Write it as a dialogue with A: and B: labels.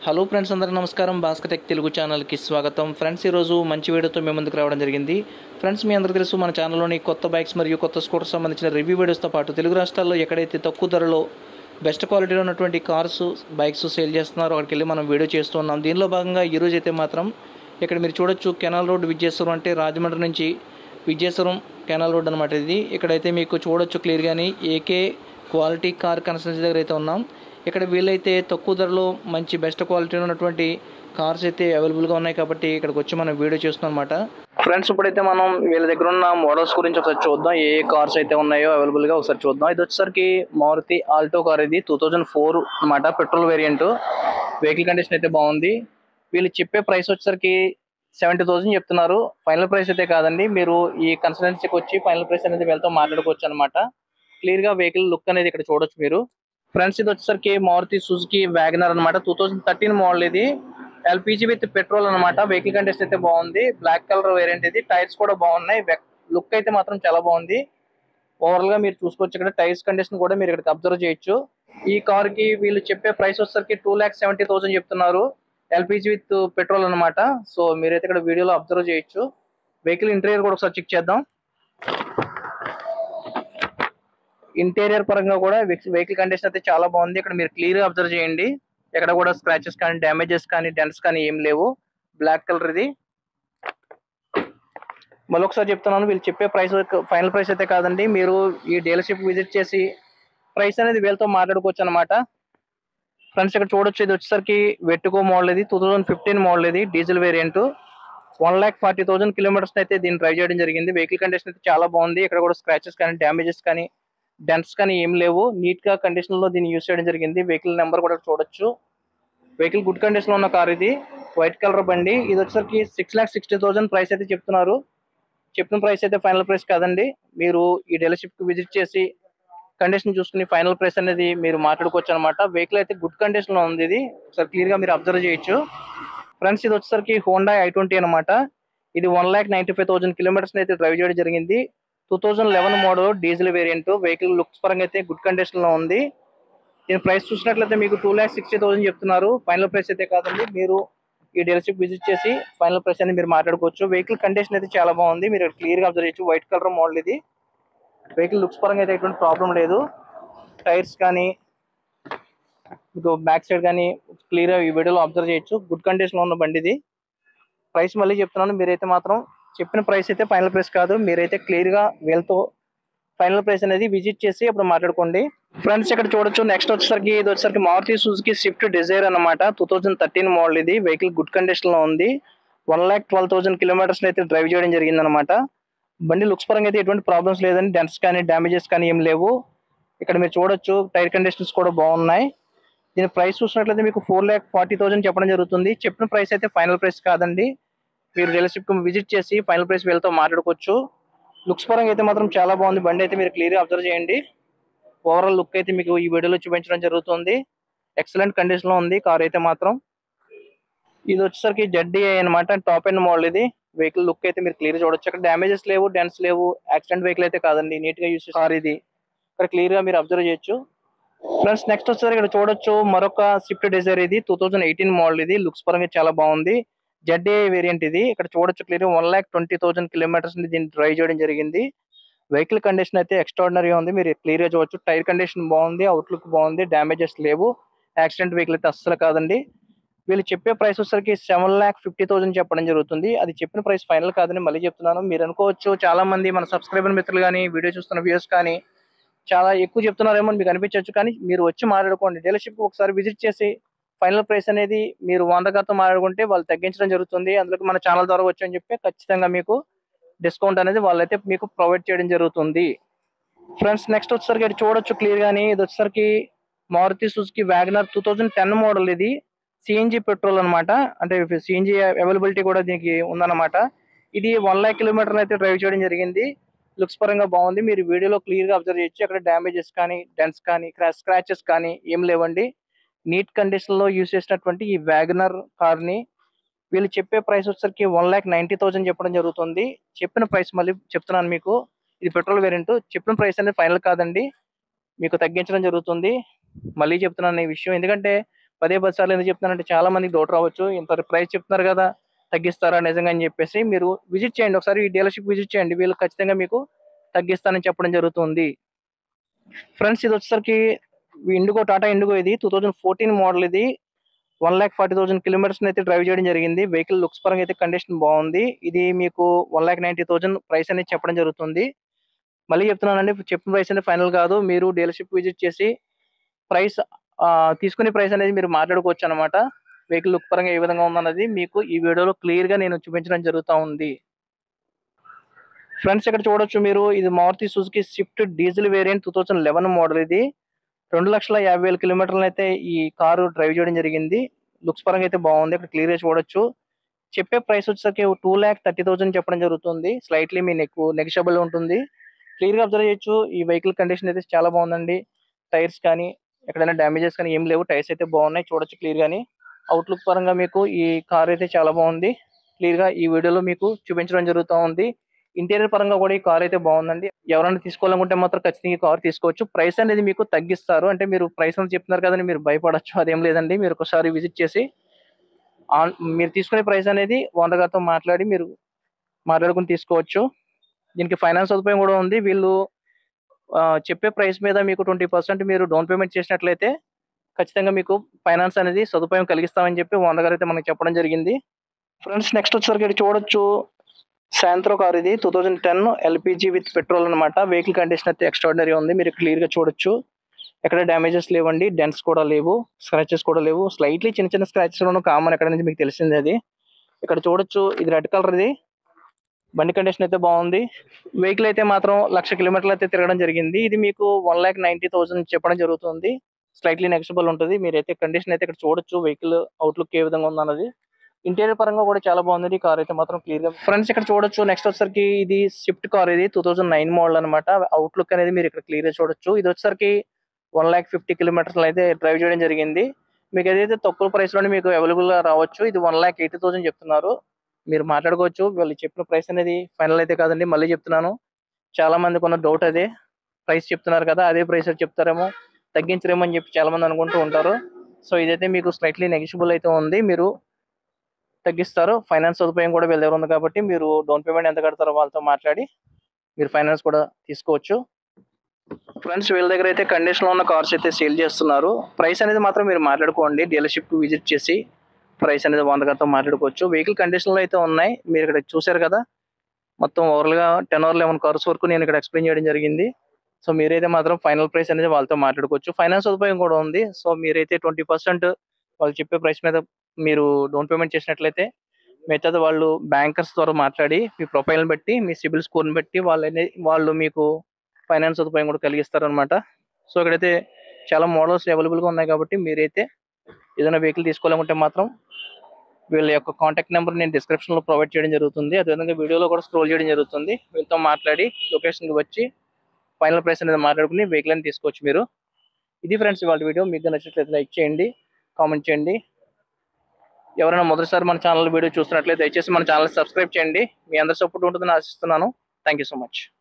A: hello friends అందరికీ నమస్కారం Bhaskar tech Telugu ఛానల్కి స్వాగతం ఫ్రెండ్స్ ఈరోజు మంచి వీడియోతో మేము ముందుకు రావడం జరిగింది ఫ్రెండ్స్ మీ అందరికీ తెలుసు మన ఛానల్లోని కొత్త బైక్స్ మరియు కొత్త స్కూటర్ సంబంధించిన రివ్యూ వీడియోస్తో పాటు తెలుగు రాష్ట్రాల్లో ఎక్కడైతే తక్కువ ధరలో బెస్ట్ క్వాలిటీలో ఉన్నటువంటి కార్స్ బైక్స్ సేల్ చేస్తున్నారో అక్కడికి వెళ్ళి మనం వీడియో చేస్తున్నాం దీనిలో భాగంగా ఈరోజు అయితే మాత్రం ఇక్కడ మీరు చూడొచ్చు కెనాల్ రోడ్ విజయేశ్వరం అంటే రాజమండ్రి నుంచి విజయేశ్వరం కెనాల్ రోడ్ అనమాట ఇది ఇక్కడైతే మీకు చూడొచ్చు క్లియర్గాని ఏకే క్వాలిటీ కార్ కన్సల్టెన్సీ దగ్గర అయితే ఉన్నాం ఇక్కడ వీళ్ళైతే తక్కువ ధరలో మంచి బెస్ట్ క్వాలిటీ ఉన్నటువంటి కార్స్ అయితే అవైలబుల్గా ఉన్నాయి కాబట్టి ఇక్కడికి వచ్చి మనం వీడియో చేస్తున్నాం అనమాట ఫ్రెండ్స్ ఇప్పుడైతే మనం వీళ్ళ దగ్గర ఉన్న మోడల్స్ గురించి ఒకసారి చూద్దాం ఏ ఏ కార్స్ అయితే ఉన్నాయో అవైలబుల్గా ఒకసారి చూద్దాం ఇది వచ్చేసరికి మారుతి ఆల్టో కార్ ఇది టూ థౌజండ్ ఫోర్ అనమాట పెట్రోల్ వేరియంట్ వెహికల్ కండిషన్ అయితే బాగుంది వీళ్ళు చెప్పే ప్రైస్ వచ్చేసరికి సెవెంటీ థౌసండ్ చెప్తున్నారు ఫైనల్ ప్రైస్ అయితే కాదండి మీరు ఈ కన్సల్టెన్సీకి వచ్చి ఫైనల్ ప్రైస్ అనేది వీళ్ళతో మాట్లాడుకోవచ్చు అనమాట క్లియర్ గా వెహికల్ లుక్ అనేది ఇక్కడ చూడొచ్చు మీరు ఫ్రెండ్స్ ఇది వచ్చేసరికి మారుతి సుజుకి వ్యాగనర్ అనమాట టూ థౌసండ్ థర్టీన్ మోడల్ ఇది ఎల్పిజి విత్ పెట్రోల్ అనమాట వెహికల్ కండిషన్ అయితే బాగుంది బ్లాక్ కలర్ వేరియంట్ ఇది టైర్స్ కూడా బాగున్నాయి లుక్ అయితే మాత్రం చాలా బాగుంది ఓవరాల్ గా మీరు చూసుకోవచ్చు ఇక్కడ టైర్స్ కండిషన్ కూడా మీరు ఇక్కడ అబ్జర్వ్ చేయొచ్చు ఈ కార్ కి వీళ్ళు చెప్పే ప్రైస్ వచ్చేసరికి టూ ల్యాక్ సెవెంటీ థౌసండ్ చెప్తున్నారు ఎల్పిజి విత్ పెట్రోల్ అనమాట సో మీరైతే ఇక్కడ వీడియోలో అబ్జర్వ్ చేయొచ్చు వెహికల్ ఇంటీరియర్ కూడా ఒకసారి చెక్ చేద్దాం ఇంటీరియర్ పరంగా కూడా వెహికల్ కండిషన్ అయితే చాలా బాగుంది ఇక్కడ మీరు క్లియర్ గా అబ్జర్వ్ చేయండి ఎక్కడ కూడా స్క్రాచెస్ కానీ డ్యామేజెస్ కానీ డెంట్స్ కానీ ఏం లేవు బ్లాక్ కలర్ ఇది మళ్ళీ ఒకసారి చెప్తున్నాను వీళ్ళు చెప్పే ప్రైస్ ఫైనల్ ప్రైస్ అయితే కాదండి మీరు ఈ డీలర్షిప్ విజిట్ చేసి ప్రైస్ అనేది వీళ్ళతో మాట్లాడుకోవచ్చు అనమాట ఫ్రెండ్స్ ఇక్కడ చూడొచ్చు ఇది వచ్చేసరికి వెట్టుకో మోడల్ ఇది టూ థౌసండ్ ఫిఫ్టీన్ మోడల్ ఇది diesel variant one lakh forty thousand kilometres అయితే దీన్ని డ్రైవ్ చేయడం జరిగింది వెహికల్ కండిషన్ అయితే చాలా బాగుంది ఇక్కడ కూడా స్క్రాచెస్ కానీ డ్యామేజెస్ కానీ డెంట్స్ కానీ ఏం లేవు నీట్ గా కండిషన్ లో దీన్ని యూస్ చేయడం జరిగింది వెహికల్ నెంబర్ కూడా చూడొచ్చు వెహికల్ గుడ్ కండిషన్ లో ఉన్న కార్ ఇది వైట్ కలర్ బండి ఇది వచ్చేసరికి six lakh sixty thousand price అయితే చెప్తున్నారు చెప్పిన ప్రైస్ అయితే ఫైనల్ ప్రైస్ కాదండి మీరు ఈ డీలర్షిప్ కి విజిట్ చేసి కండిషన్ చూసుకుని ఫైనల్ ప్రైస్ అనేది మీరు మాట్లాడుకోవచ్చు అనమాట వెహికల్ అయితే గుడ్ కండిషన్ లో ఉంది ఇది ఒకసారి క్లియర్ గా మీరు అబ్జర్వ్ చేయొచ్చు ఫ్రెండ్స్ ఇది వచ్చేసరికి హోండా ఐ ట్వంటీ అనమాట ఇది one lakh ninety five thousand kilometres అయితే డ్రైవ్ చేయడం జరిగింది two thousand eleven model diesel variant vehicle looks పరంగా అయితే గుడ్ కండిషన్ లో ఉంది దీని ప్రైస్ చూసినట్లయితే మీకు టూ ల్యాక్ సిక్స్టీ థౌసండ్ చెప్తున్నారు ఫైనల్ ప్రైస్ అయితే కాదండి మీరు ఈ డీలర్షిప్ విజిట్ చేసి ఫైనల్ ప్రైస్ అనేది మీరు మాట్లాడుకోవచ్చు వెహికల్ కండిషన్ అయితే చాలా బాగుంది మీరు క్లియర్ గా అబ్జర్వ్ చేయొచ్చు వైట్ కలర్ మోడల్ ఇది వెహికల్ లుక్స్ పరంగా అయితే ఎటువంటి ప్రాబ్లం లేదు టైర్స్ కానీ మీకు బ్యాక్ సైడ్ కానీ క్లియర్ ఈ వీడియోలో అబ్జర్వ్ చేయొచ్చు గుడ్ కండిషన్ లో ఉన్న బండి ఇది ప్రైస్ మళ్ళీ చెప్తున్నాను మీరైతే మాత్రం చెప్పిన ప్రైస్ అయితే ఫైనల్ ప్రైస్ కాదు మీరైతే క్లియర్ గా వీళ్ళతో ఫైనల్ ప్రైస్ అనేది విజిట్ చేసి అప్పుడు మాట్లాడుకోండి ఫ్రెండ్స్ ఇక్కడ చూడొచ్చు నెక్స్ట్ వచ్చేసరికి ఇది వచ్చేసరికి మారుతి సుజుకి స్విఫ్ట్ డిజైర్ అనమాట టూ థౌజండ్ థర్టీన్ మోడల్ ఇది వెహికల్ గుడ్ కండిషన్ లో ఉంది one lakh twelve thousand kilometres అయితే డ్రైవ్ చేయడం జరిగింది అనమాట బండి లుక్స్ పరంగా అయితే ఎటువంటి ప్రాబ్లమ్స్ లేదండి డెంట్స్ కానీ డ్యామేజెస్ కానీ ఏం లేవు ఇక్కడ మీరు చూడొచ్చు టైర్ కండిషన్స్ కూడా బాగున్నాయి దీని ప్రైస్ చూసినట్లయితే మీకు ఫోర్ ల్యాక్ ఫార్టీ థౌసండ్ చెప్పడం జరుగుతుంది చెప్పిన ప్రైస్ అయితే ఫైనల్ ప్రైస్ కాదండి మీరు డీలర్షిప్ విజిట్ చేసి ఫైనల్ ప్రైస్ వీళ్ళతో మాట్లాడుకోవచ్చు లుక్స్ పరంగా అయితే మాత్రం చాలా బాగుంది బండి అయితే మీరు క్లియర్ అబ్జర్వ్ చేయండి ఓవరాల్ లుక్ అయితే మీకు ఈ వీడియోలో చూపించడం జరుగుతుంది ఎక్సలెంట్ కండిషన్ లో ఉంది కార్ అయితే మాత్రం ఇది వచ్చేసరికి జడ్డీఐ అనమాట టాప్ ఎండ్ మోడల్ ఇది వెహికల్ లుక్ అయితే మీరు క్లియర్ చూడొచ్చు అక్కడ డ్యామేజెస్ లేవు డెన్స్ లేవు యాక్సిడెంట్ వెహికల్ అయితే కాదండి నీట్ గా యూస్ కార్ ఇది ఇక్కడ క్లియర్ గా మీరు అబ్జర్వ్ చేయొచ్చు ఫ్రెండ్స్ నెక్స్ట్ వచ్చేసరికి ఇక్కడ చూడొచ్చు మరొక స్విఫ్ట్ డిజైర్ ఇది టూ థౌసండ్ ఎయిటీన్ మోడల్ ఇది లుక్స్ పరంగా చాలా బాగుంది జెడ్ఏ వేరియంట్ ఇది ఇక్కడ చూడొచ్చు clear one lakh twenty thousand kilometres దీన్ని డ్రైవ్ చేయడం జరిగింది వెహికల్ కండిషన్ అయితే ఎక్స్ట్రాడినరీ ఉంది మీరు క్లియర్ గా చూడొచ్చు టైర్ కండిషన్ బాగుంది అవుట్లుక్ బాగుంది డ్యామేజెస్ లేవు యాక్సిడెంట్ వెహికల్ అయితే అస్సలు కాదండి వీళ్ళు చెప్పే ప్రైస్ వచ్చేసరికి సెవెన్ ల్యాక్ ఫిఫ్టీ థౌసండ్ చెప్పడం జరుగుతుంది అది చెప్పిన ప్రైస్ ఫైనల్ కాదని మళ్ళీ చెప్తున్నాను మీరు అనుకోవచ్చు చాలా మంది మన సబ్స్క్రైబర్ మిత్రులు కానీ వీడియో చూస్తున్న వ్యూస్ కానీ చాలా ఎక్కువ చెప్తున్నారేమో అని మీకు అనిపించవచ్చు కానీ మీరు వచ్చి మాట్లాడుకోండి డీలర్షిప్ ఒకసారి విజిట్ చేసి ఫైనల్ ప్రైస్ అనేది మీరు ఓనర్ గారితో మాట్లాడుకుంటే వాళ్ళు తగ్గించడం జరుగుతుంది అందులో మన ఛానల్ ద్వారా వచ్చి అని చెప్పి ఖచ్చితంగా మీకు డిస్కౌంట్ అనేది వాళ్ళైతే మీకు ప్రొవైడ్ చేయడం జరుగుతుంది ఫ్రెండ్స్ నెక్స్ట్ వచ్చేసరికి ఇది చూడొచ్చు క్లియర్ గానీ ఇది వచ్చేసరికి Maruti Suzuki WagonR two thousand ten model ఇది సిఎన్జి పెట్రోల్ అన్నమాట అంటే సిఎన్జి అవైలబిలిటీ కూడా దీనికి ఉందన్నమాట ఇది వన్ లాక్ కిలోమీటర్ అయితే డ్రైవ్ చేయడం జరిగింది లుక్స్ పరంగా బాగుంది మీరు వీడియోలో క్లియర్ గా అబ్జర్వ్ చేయొచ్చు అక్కడ డ్యామేజెస్ కానీ డెంట్స్ కానీ స్క్రాచెస్ కానీ ఏం లేవండి నీట్ కండిషన్ లో యూస్ చేసినటువంటి ఈ వ్యాగనర్ కార్ ని వీళ్ళు చెప్పే ప్రైస్ వచ్చేసరికి వన్ ల్యాక్ నైన్టీ థౌసండ్ చెప్పడం జరుగుతుంది చెప్పిన ప్రైస్ మళ్ళీ చెప్తున్నాను మీకు ఇది పెట్రోల్ వేరియంట్ చెప్పిన ప్రైస్ అనేది ఫైనల్ కాదండి మీకు తగ్గించడం జరుగుతుంది మళ్ళీ చెప్తున్నాను ఈ విషయం ఎందుకంటే పదే పది సార్లు ఎందుకు చెప్తున్నానంటే చాలా మందికి డౌట్ రావచ్చు ఇంత ప్రైస్ చెప్తున్నారు కదా తగ్గిస్తారా నిజంగా అని చెప్పేసి మీరు విజిట్ చేయండి ఒకసారి ఈ డీలర్షిప్ విజిట్ చేయండి వీళ్ళు ఖచ్చితంగా మీకు తగ్గిస్తానని చెప్పడం జరుగుతుంది ఫ్రెండ్స్ ఇది వచ్చేసరికి ఇండిగో టాటా ఇండిగో ఇది టూ థౌజండ్ ఫోర్టీన్ మోడల్ ఇది one lakh forty thousand kilometres అయితే డ్రైవ్ చేయడం జరిగింది వెహికల్ లుక్స్ పరంగా అయితే కండిషన్ బాగుంది ఇది మీకు one lakh ninety thousand price అనేది చెప్పడం జరుగుతుంది మళ్ళీ చెప్తున్నానండి చెప్పిన ప్రైస్ అనేది ఫైనల్ కాదు మీరు డీలర్షిప్ విజిట్ చేసి ప్రైస్ తీసుకునే ప్రైస్ అనేది మీరు మాట్లాడుకోవచ్చు అనమాట వెహికల్ లుక్ పరంగా ఏ విధంగా ఉందన్నది మీకు ఈ వీడియోలో క్లియర్ గా నేను చూపించడం జరుగుతూ ఉంది ఫ్రెండ్స్ ఇక్కడ చూడొచ్చు మీరు ఇది Maruti Suzuki Swift diesel variant two thousand eleven model ఇది రెండు లక్షల యాభై వేల కిలోమీటర్లు అయితే ఈ కారు డ్రైవ్ చేయడం జరిగింది లుక్స్ పరంగా అయితే బాగుంది ఇక్కడ క్లియర్ గా చూడొచ్చు చెప్పే ప్రైస్ వచ్చేసరికి టూ ల్యాక్ థర్టీ థౌసండ్ చెప్పడం జరుగుతుంది స్లైట్లీ మీ నెక్ నెగిషబుల్ ఉంటుంది క్లియర్ గా అబ్జర్వ్ చేయొచ్చు ఈ వెహికల్ కండిషన్ అయితే చాలా బాగుందండి టైర్స్ కానీ ఎక్కడైనా డ్యామేజెస్ కానీ ఏం లేవు టైర్స్ అయితే బాగున్నాయి చూడొచ్చు క్లియర్ గాని అవుట్లుక్ పరంగా మీకు ఈ కార్ అయితే చాలా బాగుంది క్లియర్ గా ఈ వీడియోలో మీకు చూపించడం జరుగుతూ ఉంది ఇంటీరియర్ పరంగా కూడా ఈ కార్ అయితే బాగుందండి ఎవరైనా తీసుకోవాలనుకుంటే మాత్రం ఖచ్చితంగా ఈ కార్ తీసుకోవచ్చు ప్రైస్ అనేది మీకు తగ్గిస్తారు అంటే మీరు ప్రైస్ అని చెప్తున్నారు కదండి మీరు భయపడచ్చు అదేం లేదండి మీరు ఒకసారి విజిట్ చేసి ఆన్ మీరు తీసుకునే ప్రైస్ అనేది ఓనర్ గారితో మాట్లాడి మీరు మాట్లాడుకుని తీసుకోవచ్చు దీనికి ఫైనాన్స్ సదుపాయం కూడా ఉంది వీళ్ళు ఆ, చెప్పే ప్రైస్ మీద మీకు ట్వంటీ పర్సెంట్ మీరు డౌన్ పేమెంట్ చేసినట్లయితే ఖచ్చితంగా మీకు ఫైనాన్స్ అనేది సదుపాయం కలిగిస్తామని చెప్పి ఓనర్ గారు అయితే మనకి చెప్పడం జరిగింది ఫ్రెండ్స్ నెక్స్ట్ వచ్చేసరికి ఇక్కడ చూడొచ్చు శాంత్రో కార్ ఇది two thousand ten LPG with petrol అనమాట వెహికల్ కండిషన్ అయితే ఎక్స్ట్రాడినరీ ఉంది మీరు క్లియర్ గా చూడొచ్చు ఎక్కడ డ్యామేజెస్ లేవండి డెంట్స్ కూడా లేవు స్క్రాచెస్ కూడా లేవు స్లైట్లీ చిన్న చిన్న స్క్రాచెస్ కామన్ ఎక్కడ నుంచి మీకు తెలిసింది అది ఇక్కడ చూడొచ్చు ఇది రెడ్ కలర్ ఇది బండి కండిషన్ అయితే బాగుంది వెహికల్ అయితే మాత్రం లక్ష కిలోమీటర్లు అయితే తిరగడం జరిగింది ఇది మీకు వన్ ల్యాక్ నైన్టీ థౌసండ్ చెప్పడం జరుగుతుంది స్లైట్లీ నెక్స్టబుల్ ఉంటుంది మీరైతే కండిషన్ అయితే ఇక్కడ చూడొచ్చు వెహికల్ అవుట్లుక్ ఏ విధంగా ఉందన్నది ఇంటీరియర్ పరంగా కూడా చాలా బాగుంది ఈ కార్ అయితే మాత్రం క్లియర్ గా ఫ్రెండ్స్ ఇక్కడ చూడొచ్చు నెక్స్ట్ వచ్చేసరికి ఇది స్విఫ్ట్ కార్ ఇది టూ థౌసండ్ నైన్ మోడల్ అనమాట అవుట్లుక్ అనేది మీరు ఇక్కడ క్లియర్ గా చూడొచ్చు ఇది వచ్చేసరికి వన్ ల్యాక్ ఫిఫ్టీ కిలోమీటర్స్ అయితే డ్రైవ్ చేయడం జరిగింది మీకు ఏదైతే తక్కువ ప్రైస్ లోనే మీకు అవైలబుల్ గా రావచ్చు ఇది వన్ ల్యాక్ ఎయిటీ థౌసండ్ చెప్తున్నారు మీరు మాట్లాడుకోవచ్చు వాళ్ళు చెప్పిన ప్రైస్ అనేది ఫైనల్ అయితే కాదండి మళ్ళీ చెప్తున్నాను చాలా మందికి ఉన్న డౌట్ అదే ప్రైస్ చెప్తున్నారు కదా అదే ప్రైస్ చెప్తారేమో తగ్గించరేమో అని చెప్పి చాలా మంది అనుకుంటూ ఉంటారు సో ఇదైతే మీకు స్లైట్లీ నెగిషిబుల్ అయితే ఉంది మీరు తగ్గిస్తారు ఫైనాన్స్ సదుపాయం కూడా వీళ్ళ దగ్గర ఉంది కాబట్టి మీరు డౌన్ పేమెంట్ ఎంత కడతారో వాళ్ళతో మాట్లాడి మీరు ఫైనాన్స్ కూడా తీసుకోవచ్చు ఫ్రెండ్స్ వీళ్ళ దగ్గర అయితే కండిషన్ లో ఉన్న కార్స్ అయితే సేల్ చేస్తున్నారు ప్రైస్ అనేది మాత్రం మీరు మాట్లాడుకోండి డీలర్షిప్ విజిట్ చేసి ప్రైస్ అనేది వంద గారితో మాట్లాడుకోవచ్చు వెహికల్ కండిషన్ లో అయితే ఉన్నాయి మీరు ఇక్కడ చూశారు కదా మొత్తం ఓవరాల్ గా టెన్ అవర్ లెవెన్ కార్స్ వరకు నేను ఇక్కడ ఎక్స్ప్లెయిన్ చేయడం జరిగింది సో మీరైతే మాత్రం ఫైనల్ ప్రైస్ అనేది వాళ్ళతో మాట్లాడుకోవచ్చు ఫైనాన్స్ సదుపాయం కూడా ఉంది సో మీరైతే ట్వంటీ పర్సెంట్ వాళ్ళు చెప్పే ప్రైస్ మీద మీరు డౌన్ పేమెంట్ చేసినట్లయితే మిగతాది వాళ్ళు బ్యాంకర్స్ ద్వారా మాట్లాడి మీ ప్రొఫైల్ బట్టి మీ సిబిల్ స్కోర్ని బట్టి వాళ్ళని వాళ్ళు మీకు ఫైనాన్స్ సదుపాయం కూడా కలిగిస్తారనమాట సో ఇక్కడైతే చాలా మోడల్స్ అవైలబుల్గా ఉన్నాయి కాబట్టి మీరైతే ఏదైనా వెహికల్ తీసుకోవాలనుకుంటే మాత్రం వీళ్ళ యొక్క కాంటాక్ట్ నెంబర్ నేను description లో ప్రొవైడ్ చేయడం జరుగుతుంది అదేవిధంగా వీడియోలో కూడా స్క్రోల్ చేయడం జరుగుతుంది వీళ్ళతో మాట్లాడి లొకేషన్కి వచ్చి ఫైనల్ ప్రైస్ అనేది మాట్లాడుకుని వెహికల్ అని తీసుకోవచ్చు మీరు ఇది ఫ్రెండ్స్ ఇవాళ వీడియో మీకు నచ్చినట్లయితే లైక్ చేయండి కామెంట్ చేయండి ఎవరైనా మొదటిసారి మన ఛానల్ వీడియో చూస్తున్నట్లయితే దయచేసి మన ఛానల్ సబ్స్క్రైబ్ చేయండి మీ అందరి సపోర్ట్ ఉంటుందని ఆశిస్తున్నాను థ్యాంక్ యూ సో మచ్